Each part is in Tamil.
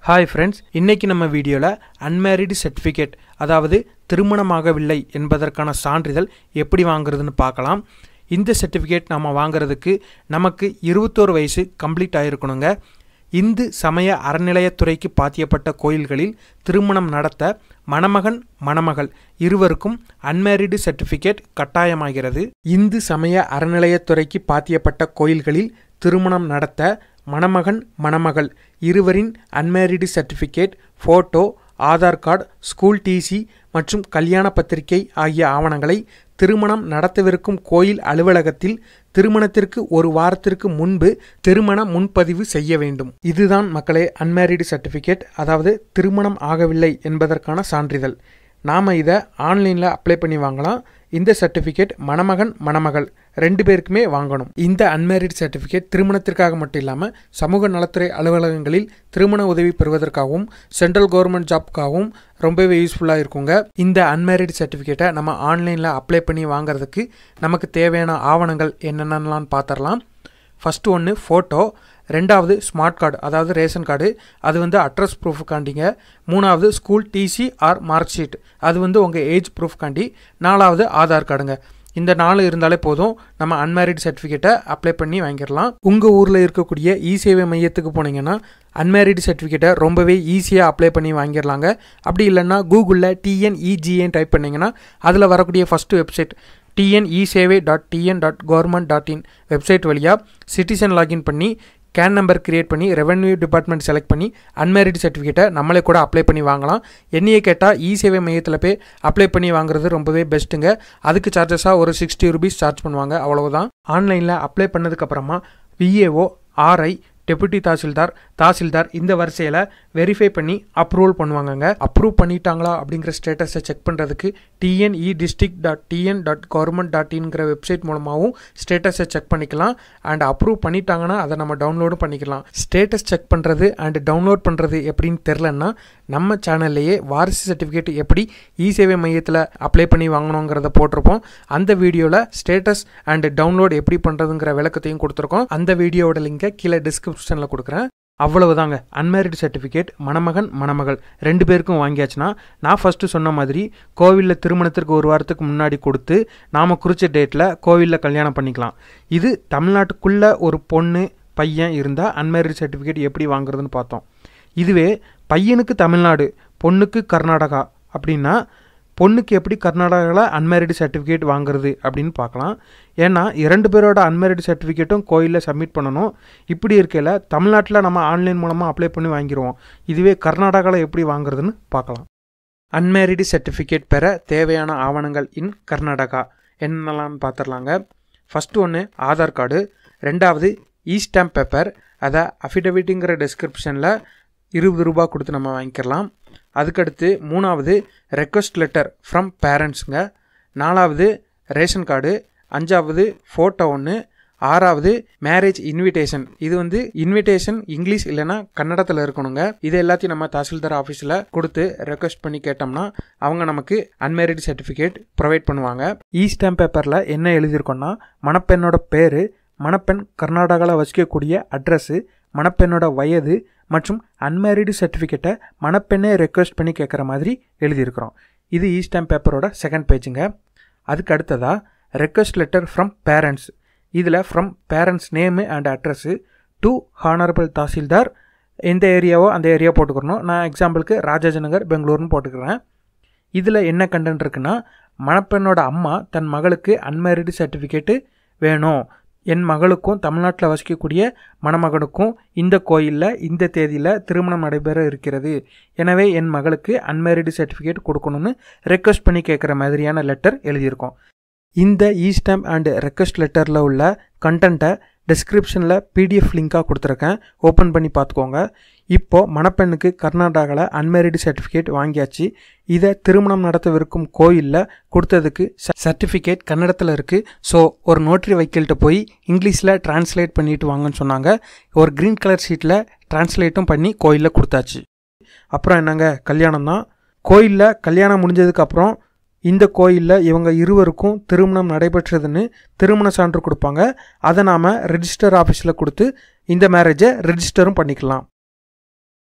ஹாய் ஃப்ரெண்ட்ஸ் இன்னைக்கு நம்ம வீடியோவில் அன்மேரிடு சர்டிஃபிகேட் அதாவது திருமணமாகவில்லை என்பதற்கான சான்றிதழ் எப்படி வாங்குறதுன்னு பார்க்கலாம் இந்த சர்டிஃபிகேட் நம்ம வாங்குறதுக்கு நமக்கு இருபத்தோரு வயசு கம்ப்ளீட் ஆகிருக்கணுங்க இந்து சமய அறநிலையத்துறைக்கு பாத்தியப்பட்ட கோயில்களில் திருமணம் நடத்த மணமகன் மணமகள் இருவருக்கும் அன்மேரிடு சர்டிஃபிகேட் கட்டாயமாகிறது இந்து சமய அறநிலையத்துறைக்கு பாத்தியப்பட்ட கோயில்களில் திருமணம் நடத்த மணமகன் மணமகள் இருவரின் unmarried certificate photo Aadhaar card school TC மற்றும் கல்யாண பத்திரிகை ஆகிய ஆவணங்களை திருமணம் நடத்தவிருக்கும் கோயில் அலுவலகத்தில் திருமணத்திற்கு ஒரு வாரத்திற்கு முன்பு திருமண முன்பதிவு செய்ய வேண்டும் இதுதான் மக்களே அன்மேரிடு சர்டிஃபிகேட் அதாவது திருமணம் ஆகவில்லை என்பதற்கான சான்றிதழ் நாம் இதை ஆன்லைனில் அப்ளை பண்ணி வாங்கலாம் இந்த சர்டிஃபிகேட் மணமகன் மணமகள் ரெண்டு பேருக்குமே வாங்கணும் இந்த அன்மேரிட் சர்டிஃபிகேட் திருமணத்திற்காக மட்டும் இல்லாமல் சமூக நலத்துறை அலுவலகங்களில் திருமண உதவி பெறுவதற்காகவும் சென்ட்ரல் கவர்மெண்ட் ஜாப்க்காகவும் ரொம்பவே யூஸ்ஃபுல்லாக இருக்குங்க இந்த அன்மேரிட் சர்டிஃபிகேட்டை நம்ம ஆன்லைனில் அப்ளை பண்ணி வாங்குறதுக்கு நமக்கு தேவையான ஆவணங்கள் என்னென்னலாம் பார்த்துடலாம் ஃபஸ்ட்டு ஒன்று ஃபோட்டோ ரெண்டாவது ஸ்மார்ட் கார்டு அதாவது ரேஷன் கார்டு அது வந்து அட்ரஸ் ப்ரூஃபுக்காண்டிங்க மூணாவது school TC or mark sheet அது வந்து உங்கள் ஏஜ் ப்ரூஃப்காண்டி நாலாவது ஆதார் கார்டுங்க இந்த நாலு இருந்தாலே போதும் நம்ம அன்மேரிட் சர்டிஃபிகேட்டை அப்ளை பண்ணி வாங்கிடலாம் உங்கள் ஊரில் இருக்கக்கூடிய இ சேவை மையத்துக்கு போனீங்கன்னா அன்மேரிட் சர்டிஃபிகேட்டை ரொம்பவே ஈஸியாக அப்ளை பண்ணி வாங்கிடலாங்க அப்படி இல்லைன்னா கூகுளில் டிஎன்இஜிஏன்னு டைப் பண்ணிங்கன்னா அதில் வரக்கூடிய ஃபஸ்ட்டு வெப்சைட் டிஎன்இ சேவை dot TN dot government dot in website வழியாக சிட்டிசன் லாகின் பண்ணி கேன் நம்பர் கிரியேட் பண்ணி ரெவென்யூ டிபார்ட்மெண்ட் செலக்ட் பண்ணி அன்மேரிட் சர்டிஃபிகேட்டை நம்மளே கூட அப்ளை பண்ணி வாங்கலாம் என்னையே கேட்டால் இ சேவை மையத்தில் போய் அப்ளை பண்ணி வாங்குறது ரொம்பவே பெஸ்ட்டுங்க அதுக்கு சார்ஜஸாக ஒரு சிக்ஸ்டி ருபீஸ் சார்ஜ் பண்ணுவாங்க அவ்வளவுதான் ஆன்லைனில் அப்ளை பண்ணதுக்கப்புறமா VAO RI deputy tahsildar tahsildar இந்த வரிசையில் வெரிஃபை பண்ணி அப்ரூவல் பண்ணுவாங்கங்க அப்ரூவ் பண்ணிட்டாங்களா அப்படிங்கிற ஸ்டேட்டஸை செக் பண்ணுறதுக்கு TNE district dot TN dot government dot இன்கிற வெப்சைட் மூலமாகவும் ஸ்டேட்டஸை செக் பண்ணிக்கலாம் அண்ட் அப்ரூவ் பண்ணிட்டாங்கன்னா அதை நம்ம டவுன்லோடும் பண்ணிக்கலாம் ஸ்டேட்டஸ் செக் பண்ணுறது அண்ட் டவுன்லோட் பண்ணுறது எப்படின்னு தெரிலன்னா நம்ம சேனல்லையே வாரிசு சர்டிஃபிகேட் எப்படி இ சேவை மையத்தில் அப்ளை பண்ணி வாங்கணுங்கிறத போட்டிருப்போம் அந்த வீடியோவில் ஸ்டேட்டஸ் அண்ட் டவுன்லோட் எப்படி பண்ணுறதுங்கிற விளக்கத்தையும் கொடுத்துருக்கோம் அந்த வீடியோவோட லிங்கை கீழே டிஸ்கிரிப்ஷனில் கொடுக்குறேன் அவ்வளவுதாங்க அன்மேரிட் சர்டிஃபிகேட் மணமகன் மணமகள் ரெண்டு பேருக்கும் வாங்கியாச்சுன்னா நான் ஃபஸ்ட்டு சொன்ன மாதிரி கோவிலில் திருமணத்திற்கு ஒரு வாரத்துக்கு முன்னாடி கொடுத்து நாம் குறித்த டேட்டில் கோவிலில் கல்யாணம் பண்ணிக்கலாம் இது தமிழ்நாட்டுக்குள்ளே ஒரு பொண்ணு பையன் இருந்தால் அன்மேரிட் சர்டிஃபிகேட் எப்படி வாங்குறதுன்னு பார்த்தோம் இதுவே பையனுக்கு தமிழ்நாடு பொண்ணுக்கு கர்நாடகா அப்படின்னா பொண்ணுக்கு எப்படி கர்நாடகாவில் அன்மேரிடு சர்டிஃபிகேட் வாங்குறது அப்படின்னு பார்க்கலாம் ஏன்னா இரண்டு பேரோட அன்மேரிடு சர்டிஃபிகேட்டும் கோயிலில் சப்மிட் பண்ணணும் இப்படி இருக்கையில் தமிழ்நாட்டில் நம்ம ஆன்லைன் மூலமாக அப்ளை பண்ணி வாங்கிடுவோம் இதுவே கர்நாடகாவில் எப்படி வாங்குறதுன்னு பார்க்கலாம் அன்மேரிடு சர்டிஃபிகேட் பெற தேவையான ஆவணங்கள் இன் கர்நாடகா என்னெல்லாம் பார்த்துடலாங்க ஃபஸ்ட்டு ஒன்று ஆதார் கார்டு ரெண்டாவது இ ஸ்டாம்ப் பேப்பர் அதை அஃபிடவிட்டுங்கிற டிஸ்கிரிப்ஷனில் இருபது ரூபா கொடுத்து நம்ம வாங்கிக்கலாம் அதுக்கடுத்து மூணாவது ரெக்வஸ்ட் லெட்டர் ஃப்ரம் பேரண்ட்ஸுங்க நாலாவது ரேஷன் கார்டு அஞ்சாவது ஃபோட்டோ ஒன்று ஆறாவது மேரேஜ் இன்விடேஷன் இது வந்து இன்விடேஷன் இங்கிலீஷ் இல்லைன்னா கன்னடத்தில் இருக்கணுங்க இது எல்லாத்தையும் நம்ம தாசில்தார் ஆஃபீஸில் கொடுத்து ரெக்வஸ்ட் பண்ணி கேட்டோம்னா அவங்க நமக்கு அன்மேரிட் சர்டிஃபிகேட் ப்ரொவைட் பண்ணுவாங்க இ ஸ்டாம்ப் பேப்பரில் என்ன எழுதியிருக்கோன்னா மணப்பெண்ணோட பேர் மணப்பெண் கர்நாடகாவில் வசிக்கக்கூடிய அட்ரஸ்ஸு மணப்பெண்ணோட வயது மற்றும் அன்மேரிடு சர்டிஃபிகேட்டை மணப்பெண்ணே ரெக்வஸ்ட் பண்ணி கேட்குற மாதிரி எழுதியிருக்கிறோம் இது இ ஸ்டாம்ப் பேப்பரோட செகண்ட் பேஜுங்க அதுக்கு அடுத்ததாக ரெக்வஸ்ட் லெட்டர் ஃப்ரம் பேரண்ட்ஸ் இதில் from parents name and address to honourable tahsildar எந்த ஏரியாவோ அந்த ஏரியா போட்டுக்கிறணும் நான் எக்ஸாம்பிளுக்கு ராஜாஜநகர் பெங்களூர்னு போட்டுக்கிறேன் இதில் என்ன கண்டென்ட் இருக்குன்னா மணப்பெண்ணோட அம்மா தன் மகளுக்கு அன்மேரிடு சர்டிஃபிகேட்டு வேணும் என் மகளுக்கும் தமிழ்நாட்டில் வசிக்கக்கூடிய மணமகனுக்கும் இந்த கோயிலில் இந்த தேதியில் திருமணம் நடைபெற இருக்கிறது எனவே என் மகளுக்கு அன்மேரிடு சர்டிஃபிகேட் கொடுக்கணும்னு ரெக்வஸ்ட் பண்ணி கேட்குற மாதிரியான லெட்டர் எழுதியிருக்கோம் இந்த இ ஸ்டாம்ப் அண்ட் ரெக்வஸ்ட் லெட்டரில் உள்ள கண்டென்ட்டை டிஸ்கிரிப்ஷனில் பிடிஎஃப் லிங்காக கொடுத்துருக்கேன் ஓப்பன் பண்ணி பார்த்துக்கோங்க இப்போது மணப்பெண்ணுக்கு கர்நாடகாவில் அன்மேரிடு சர்டிஃபிகேட் வாங்கியாச்சு இதை திருமணம் நடத்தவிருக்கும் கோயிலில் கொடுத்ததுக்கு சர்டிஃபிகேட் கன்னடத்தில் இருக்குது ஸோ ஒரு நோட்ரி வைக்கிள்கிட்ட போய் இங்கிலீஷில் டிரான்ஸ்லேட் பண்ணிட்டு வாங்கன்னு சொன்னாங்க ஒரு க்ரீன் கலர் ஷீட்டில் டிரான்ஸ்லேட்டும் பண்ணி கோயிலில் கொடுத்தாச்சு அப்புறம் என்னங்க கல்யாணம் தான் கோயிலில் கல்யாணம் முடிஞ்சதுக்கப்புறம் இந்த கோயிலில் இவங்க இருவருக்கும் திருமணம் நடைபெற்றதுன்னு திருமண சான்று கொடுப்பாங்க அதை நாம் ரெஜிஸ்டர் ஆஃபீஸில் கொடுத்து இந்த மேரேஜை ரெஜிஸ்டரும் பண்ணிக்கலாம்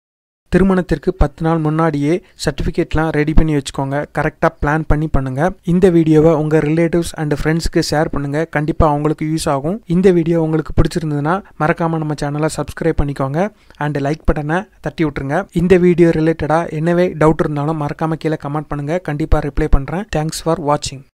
திருமணத்திற்கு பத்து நாள் முன்னாடியே சர்டிஃபிகேட்லாம் ரெடி பண்ணி வச்சுக்கோங்க கரெக்டாக பிளான் பண்ணி பண்ணுங்கள் இந்த வீடியோவை உங்கள் ரிலேட்டிவ்ஸ் அண்ட் ஃப்ரெண்ட்ஸ்க்கு ஷேர் பண்ணுங்கள் கண்டிப்பாக அவங்களுக்கு யூஸ் ஆகும் இந்த வீடியோ உங்களுக்கு பிடிச்சிருந்ததுன்னா மறக்காமல் நம்ம சேனலை சப்ஸ்கிரைப் பண்ணிக்கோங்க அண்ட் லைக் பட்டனை தட்டி விட்டுருங்க இந்த வீடியோ ரிலேட்டடாக என்னவே டவுட் இருந்தாலும் மறக்காமல் கீழே கமெண்ட் பண்ணுங்கள் கண்டிப்பாக ரிப்ளை பண்ணுறேன் தேங்க்ஸ் ஃபார் வாட்சிங்